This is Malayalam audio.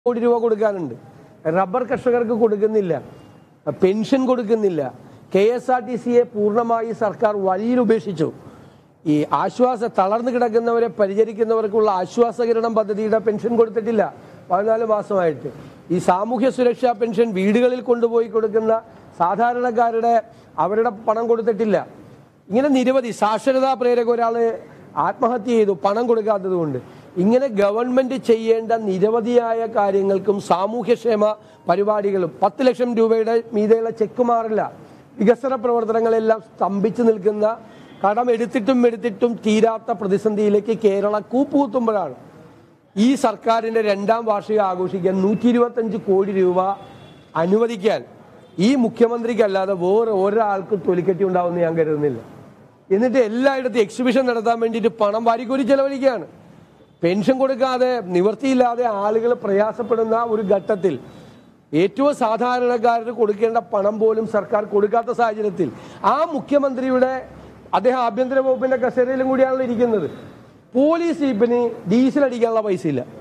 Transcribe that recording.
കോടി രൂപ കൊടുക്കാനുണ്ട് റബ്ബർ കർഷകർക്ക് കൊടുക്കുന്നില്ല പെൻഷൻ കൊടുക്കുന്നില്ല കെ എസ് ആർ ടി സിയെ പൂർണ്ണമായി സർക്കാർ വഴിയിൽ ഉപേക്ഷിച്ചു ഈ ആശ്വാസ തളർന്നു കിടക്കുന്നവരെ പരിചരിക്കുന്നവർക്കുള്ള ആശ്വാസകിരണം പദ്ധതിയുടെ പെൻഷൻ കൊടുത്തിട്ടില്ല പതിനാല് മാസമായിട്ട് ഈ സാമൂഹ്യ സുരക്ഷാ പെൻഷൻ വീടുകളിൽ കൊണ്ടുപോയി കൊടുക്കുന്ന സാധാരണക്കാരുടെ അവരുടെ പണം കൊടുത്തിട്ടില്ല ഇങ്ങനെ നിരവധി സാക്ഷരതാ പ്രേരക ഒരാള് ആത്മഹത്യ ചെയ്തു പണം കൊടുക്കാത്തത് കൊണ്ട് ഇങ്ങനെ ഗവൺമെന്റ് ചെയ്യേണ്ട നിരവധിയായ കാര്യങ്ങൾക്കും സാമൂഹ്യക്ഷേമ പരിപാടികളും പത്ത് ലക്ഷം രൂപയുടെ മീതെയുള്ള ചെക്ക് മാറില്ല വികസന പ്രവർത്തനങ്ങളെല്ലാം സ്തംഭിച്ചു നിൽക്കുന്ന കടം എടുത്തിട്ടും എടുത്തിട്ടും തീരാത്ത പ്രതിസന്ധിയിലേക്ക് കേരള കൂപ്പുകുത്തുമ്പോഴാണ് ഈ സർക്കാരിന്റെ രണ്ടാം വാർഷികം ആഘോഷിക്കാൻ നൂറ്റി ഇരുപത്തഞ്ച് കോടി രൂപ അനുവദിക്കാൻ ഈ മുഖ്യമന്ത്രിക്കല്ലാതെ വേറെ ഒരാൾക്കും തൊലിക്കെട്ടി ഉണ്ടാവുമെന്ന് ഞാൻ കരുതുന്നില്ല എന്നിട്ട് എല്ലായിടത്തും എക്സിബിഷൻ നടത്താൻ വേണ്ടിയിട്ട് പണം വാരിക്കോരി ചെലവഴിക്കുകയാണ് പെൻഷൻ കൊടുക്കാതെ നിവൃത്തിയില്ലാതെ ആളുകൾ പ്രയാസപ്പെടുന്ന ഒരു ഘട്ടത്തിൽ ഏറ്റവും സാധാരണക്കാരന് കൊടുക്കേണ്ട പണം പോലും സർക്കാർ കൊടുക്കാത്ത സാഹചര്യത്തിൽ ആ മുഖ്യമന്ത്രിയുടെ അദ്ദേഹം ആഭ്യന്തര വകുപ്പിന്റെ കസേരയിലും കൂടിയാണല്ലോ ഇരിക്കുന്നത് പോലീസ് ജീപ്പിന് ഡീസൽ അടിക്കാനുള്ള പൈസ ഇല്ല